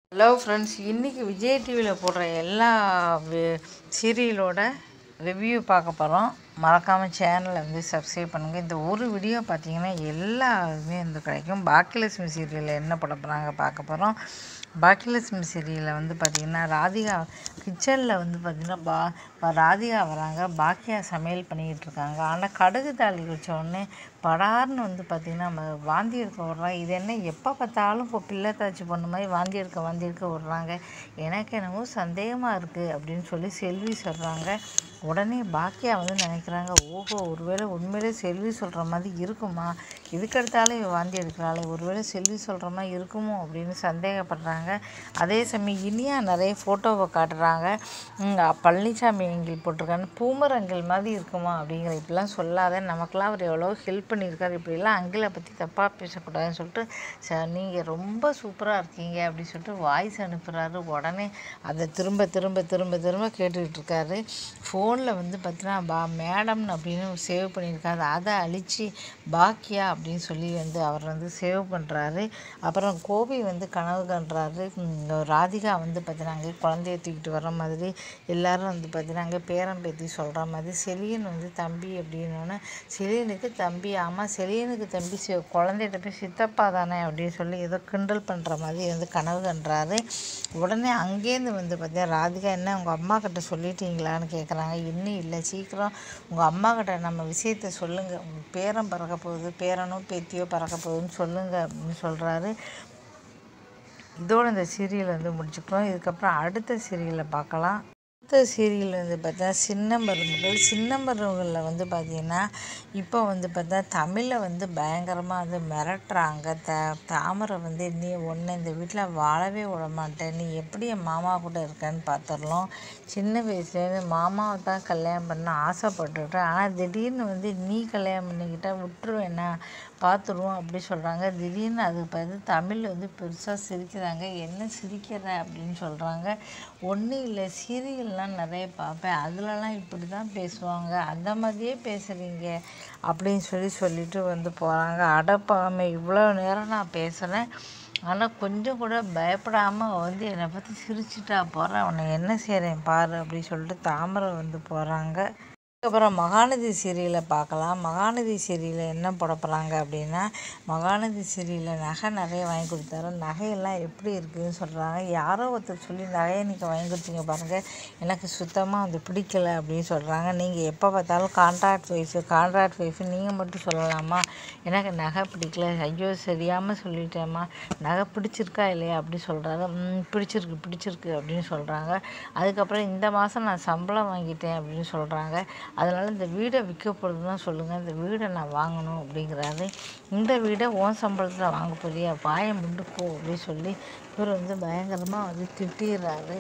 hello friends இன்றைக்கி விஜய் டிவியில் போடுற எல்லா சீரியலோட ரிவ்யூ பார்க்க போகிறோம் மறக்காமல் சேனலை வந்து சப்ஸ்கிரைப் பண்ணுங்கள் இந்த ஒரு வீடியோ பார்த்தீங்கன்னா எல்லா இதுவுமே வந்து கிடைக்கும் பாக்கியலட்சுமி சீரியலில் என்ன பண்ண போகிறாங்க பார்க்க போகிறோம் பாக்கியலட்சுமி சீரியலில் வந்து பார்த்திங்கன்னா ராதிகா கிச்சனில் வந்து பார்த்திங்கன்னா பா ப- ராதிகா வராங்க பாக்கியா சமையல் பண்ணிக்கிட்டு இருக்காங்க ஆனால் கடுகு தாளி வச்ச உடனே படார்னு வந்து பார்த்திங்கன்னா நம்ம வாந்தி எடுக்க விட்றாங்க இது என்ன எப்போ பார்த்தாலும் இப்போ பிள்ளை தாச்சி பொண்ணு மாதிரி வாந்தி எடுக்க வாந்தி எடுக்க விட்றாங்க எனக்கு என்னமோ சந்தேகமாக இருக்குது அப்படின்னு சொல்லி செல்வி சொல்கிறாங்க உடனே பாக்கியா வந்து நினைக்கிறாங்க ஓஹோ ஒருவேளை உண்மையிலே செல்வி சொல்கிற மாதிரி இருக்குமா இதுக்கடுத்தாலே இவ வாந்தி எடுக்கிறாளே ஒருவேளை செல்வி சொல்கிற மாதிரி இருக்குமோ அப்படின்னு சந்தேகப்படுறாங்க அதே சமயம் இனியா நிறைய ஃபோட்டோவை காட்டுறாங்க ம், பழனிசாமி எங்கில் போட்டிருக்காங்க பூமரங்கள் மாதிரி இருக்குமா அப்படிங்கிற இப்படிலாம் சொல்லாத நமக்கெல்லாம் அவர் எவ்வளோ ஹெல்ப் பண்ணியிருக்காரு இப்படிலாம் அங்கிளை பற்றி தப்பாக பேசக்கூடாதுன்னு சொல்லிட்டு ச நீங்கள் ரொம்ப சூப்பராக இருக்கீங்க அப்படின்னு சொல்லிட்டு வாய்ஸ் அனுப்புகிறாரு உடனே அதை திரும்ப திரும்ப திரும்ப திரும்ப கேட்டுக்கிட்டு இருக்காரு ஃபோனில் வந்து பார்த்தீங்கன்னா பா மேடம்னு அப்படின்னு சேவ் பண்ணியிருக்காரு அதை அழித்து பாக்கியா அப்படின்னு சொல்லி வந்து அவர் வந்து சேவ் பண்ணுறாரு அப்புறம் கோபி வந்து கனவு கண்டுறாரு ராதிகா வந்து பார்த்தீங்கன்னா குழந்தைய தூக்கிட்டு வர மாதிரி எல்லாரும் வந்து பார்த்தீங்கன்னா பேரன் பேத்தி சொல்கிற மாதிரி செலியன் வந்து தம்பி அப்படின்னோடனே செலியனுக்கு தம்பி ஆமாம் செலியனுக்கு தம்பி சி குழந்தைகிட்ட போய் சித்தப்பா தானே அப்படின்னு சொல்லி ஏதோ கிண்டல் பண்ணுற மாதிரி வந்து கனவு கண்டுறாரு உடனே அங்கேருந்து வந்து பார்த்தீங்கன்னா ராதிகா என்ன உங்கள் அம்மா கிட்ட சொல்லிட்டீங்களான்னு கேட்குறாங்க இன்னும் இல்லை சீக்கிரம் உங்கள் அம்மா கிட்ட நம்ம விஷயத்த சொல்லுங்கள் உங்கள் பேரன் பறக்க போகுது பேரனோ பேத்தியோ பறக்க போகுதுன்னு சொல்லுங்கள் அப்படின்னு சொல்கிறாரு இதோட இந்த சீரியல் வந்து முடிச்சுக்கிறோம் இதுக்கப்புறம் அடுத்த சீரியலை பார்க்கலாம் அடுத்த சீரியல் வந்து பார்த்தா சின்ன மருமகள் சின்ன மருமகளில் வந்து பார்த்திங்கன்னா இப்போ வந்து பார்த்தா தமிழில் வந்து பயங்கரமாக வந்து மிரட்டுறாங்க த தாமரை வந்து நீ ஒன்று இந்த வீட்டில் வாழவே விட மாட்டேன் நீ எப்படி என் மாமா கூட இருக்கேன்னு பார்த்துடலாம் சின்ன வயசுலேருந்து மாமாவை தான் கல்யாணம் பண்ண ஆசைப்பட்டுட்டேன் ஆனால் திடீர்னு வந்து நீ கல்யாணம் பண்ணிக்கிட்டா விட்டுருவேண்ணா பார்த்துருவோம் அப்படி சொல்கிறாங்க திடீர்னு அதுக்கு பார்த்து தமிழ் வந்து பெருசாக சிரிக்கிறாங்க என்ன சிரிக்கிற அப்படின்னு சொல்கிறாங்க ஒன்றும் இல்லை சீரியல்லாம் நிறைய பார்ப்பேன் அதுலலாம் இப்படி தான் பேசுவாங்க அந்த மாதிரியே பேசுகிறீங்க அப்படின்னு சொல்லி சொல்லிட்டு வந்து போகிறாங்க அடப்பாமே இவ்வளோ நேரம் நான் பேசுகிறேன் ஆனால் கொஞ்சம் கூட பயப்படாமல் வந்து என்னை பற்றி சிரிச்சிட்டா போகிறேன் உன்னை என்ன செய்கிறேன் பாரு அப்படின்னு சொல்லிட்டு தாமரை வந்து போகிறாங்க அதுக்கப்புறம் மகாநதி சீரியலை பார்க்கலாம் மகாநதி சீரியலில் என்ன போட போகிறாங்க அப்படின்னா மகாநதி சீரியலில் நகை நிறைய வாங்கி கொடுத்தாரு நகையெல்லாம் எப்படி இருக்குதுன்னு சொல்கிறாங்க யாரோ ஒருத்தர் சொல்லி நகையை நீங்கள் வாங்கி கொடுத்தீங்க பாருங்கள் எனக்கு சுத்தமாக அது பிடிக்கல அப்படின்னு சொல்கிறாங்க நீங்கள் எப்போ பார்த்தாலும் கான்ட்ராக்ட் ஒய்ஃபு கான்ட்ராக்ட் ஒய்ஃபு நீங்கள் மட்டும் சொல்லலாமா எனக்கு நகை பிடிக்கல ஐயோ சரியாமல் சொல்லிட்டேம்மா நகை பிடிச்சிருக்கா இல்லையா அப்படி சொல்கிறாங்க "ம், பிடிச்சிருக்கு பிடிச்சிருக்கு அப்படின்னு சொல்கிறாங்க அதுக்கப்புறம் இந்த மாதம் நான் சம்பளம் வாங்கிட்டேன் அப்படின்னு சொல்கிறாங்க அதனால் இந்த வீடை விற்க போகிறதுனா சொல்லுங்கள் இந்த வீடை நான் வாங்கணும் அப்படிங்கிறாரு இந்த வீடை ஓன் சம்பளத்தில் வாங்க போறியா வாயை முண்டு போ அப்படின்னு சொல்லி இவர் வந்து பயங்கரமாக வந்து திட்டிடுறாரு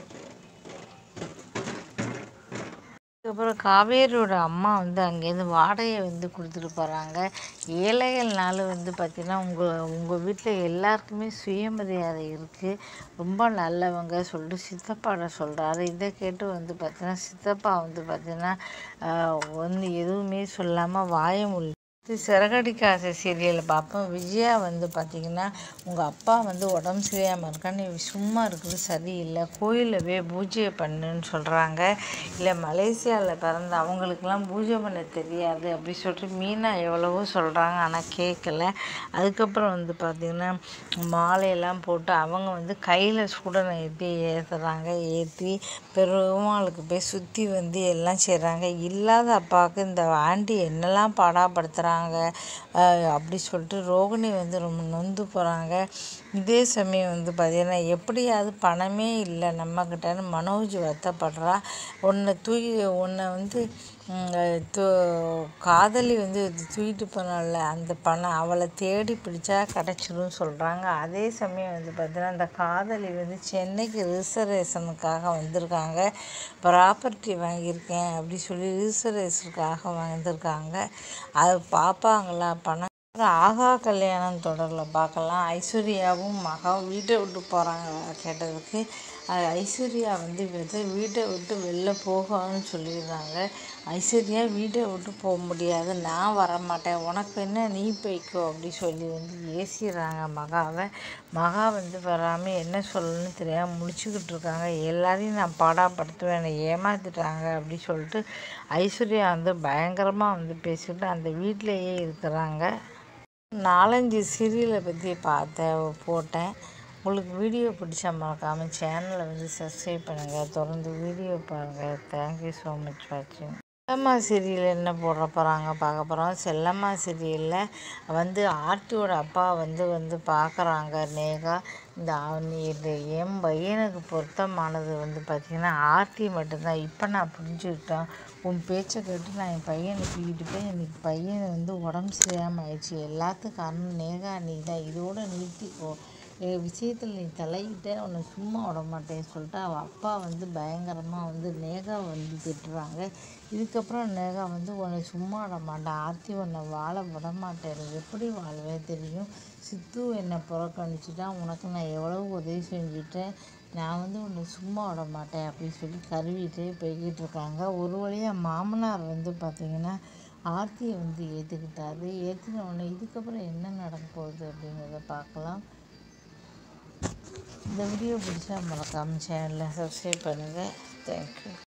அதுக்கப்புறம் காவேரியோட அம்மா வந்து அங்கேருந்து வாடகையை வந்து கொடுத்துட்டு போகிறாங்க ஏழைகள்னால வந்து பார்த்திங்கன்னா உங்கள் உங்கள் வீட்டில் எல்லாருக்குமே சுயமரியாதை இருக்குது ரொம்ப நல்லவங்க சொல்லிட்டு சித்தப்பாட சொல்கிறாரு இதை கேட்டு வந்து பார்த்தீங்கன்னா சித்தப்பா வந்து பார்த்திங்கன்னா வந்து எதுவுமே சொல்லாமல் வாய மொழி இது சிறகடிக்க ஆசை சீரியலை பார்ப்போம் விஜயா வந்து பார்த்திங்கன்னா உங்கள் அப்பா வந்து உடம்பு சரியாமல் இருக்கா நீ சும்மா இருக்கிறது சரியில்லை கோயிலில் போய் பூஜை பண்ணுன்னு சொல்கிறாங்க இல்லை மலேசியாவில் பிறந்த அவங்களுக்கெல்லாம் பூஜை பண்ண தெரியாது அப்படி சொல்லிட்டு மீனா எவ்வளவோ சொல்கிறாங்க ஆனால் கேட்கல அதுக்கப்புறம் வந்து பார்த்திங்கன்னா மாலையெல்லாம் போட்டு அவங்க வந்து கையில் சுடனை ஏற்றி ஏற்றுறாங்க ஏற்றி பெருமாளுக்கு போய் சுற்றி வந்து எல்லாம் செய்கிறாங்க இல்லாத அப்பாவுக்கு இந்த ஆண்டி என்னெல்லாம் பாடாப்படுத்துகிறாங்க அப்படி சொல்லிட்டு ரோகிணி வந்து ரொம்ப நொந்து போகிறாங்க இதே சமயம் வந்து பார்த்திங்கன்னா எப்படியாவது பணமே இல்லை நம்மக்கிட்டன்னு மனோஜ் வருத்தப்படுறா உன்னை தூக்கி உன்னை வந்து ம், து காதலி வந்து தூக்கிட்டு போனால அந்த பணம் அவளை தேடி பிடிச்சா கிடச்சிரும் சொல்கிறாங்க அதே சமயம் வந்து பார்த்தீங்கன்னா அந்த காதலி வந்து சென்னைக்கு ரிசர்வேஷனுக்காக வந்திருக்காங்க ப்ராப்பர்ட்டி வாங்கியிருக்கேன் அப்படி சொல்லி ரிசர்வேஷனுக்காக வந்திருக்காங்க அது பார்ப்பாங்களா பணம் அப்புறம் ஆகா கல்யாணம் தொடரில் பார்க்கலாம் ஐஸ்வர்யாவும் மகாவும் வீட்டை விட்டு போகிறாங்க கேட்டதுக்கு அது ஐஸ்வர்யா வந்து வந்து வீட்டை விட்டு வெளில போகணும்னு சொல்லிடுறாங்க ஐஸ்வர்யா வீட்டை விட்டு போக முடியாது நான் வர மாட்டேன் உனக்கு என்ன நீ போய்க்கோ அப்படி சொல்லி வந்து ஏசிடுறாங்க மகாவை மகா வந்து வராமல் என்ன சொல்லணும்னு தெரியாமல் முழிச்சுக்கிட்டு இருக்காங்க எல்லாரையும் நான் பாடாப்படுத்துவேன் என்னை ஏமாத்திட்டாங்க அப்படி சொல்லிட்டு ஐஸ்வர்யா வந்து பயங்கரமாக வந்து பேசிக்கிட்டு அந்த வீட்டிலையே இருக்கிறாங்க நாலஞ்சு சீரியலை பற்றி பார்த்தேன் போட்டேன் உங்களுக்கு வீடியோ பிடிச்சா மறக்காமல் சேனலை வந்து சப்ஸ்கிரைப் பண்ணுங்கள் தொடர்ந்து வீடியோ பாருங்கள் தேங்க்யூ ஸோ மச் வாட்சிங் செல்லம்மா சீரியல் என்ன போடுற போகிறாங்க பார்க்க போகிறோம் செல்லம்மா சீரியலில் வந்து ஆர்த்தியோட அப்பா வந்து வந்து பார்க்குறாங்க நேகா இந்த அவ- நீ இந்த என் பையனுக்கு பொருத்தமானது வந்து பார்த்திங்கன்னா ஆர்த்தி மட்டும்தான் இப்போ நான் புரிஞ்சுக்கிட்டேன் உன் பேச்சை கேட்டு நான் என் பையனை தூக்கிட்டு போய் எனக்கு பையன் வந்து உடம்பு சரியாமல் ஆயிடுச்சு எல்லாத்துக்கும் காரணம் நேகா நீ தான் இதோட நிறுத்திக்கோ என் விஷயத்தில் நீ தலையிட்ட உன்னை சும்மா விட மாட்டேன்னு சொல்லிட்டு அவள் அப்பா வந்து பயங்கரமாக வந்து நேகா வந்து திட்டுறாங்க இதுக்கப்புறம் நேகா வந்து உன்னை சும்மா விட மாட்டேன் ஆர்த்தி உன்னை வாழ விட மாட்டேன் எப்படி வாழவே தெரியும் சித்து என்னை புறக்கணிச்சுட்டா உனக்கு நான் எவ்வளோ உதவி செஞ்சுட்டேன் நான் வந்து உன்னை சும்மா விட மாட்டேன் அப்படின்னு சொல்லி கருவிட்டே போய்கிட்டு இருக்காங்க ஒரு வழியாக மாமனார் வந்து பார்த்திங்கன்னா ஆர்த்தியை வந்து ஏற்றுக்கிட்டாரு ஏற்றின உடனே இதுக்கப்புறம் என்ன நடக்க போகுது அப்படிங்கிறத பார்க்கலாம் இந்த வீடியோ பிடிச்சா மறக்காமல் சேனலை சப்ஸ்கிரைப் பண்ணுங்கள் தேங்க்யூ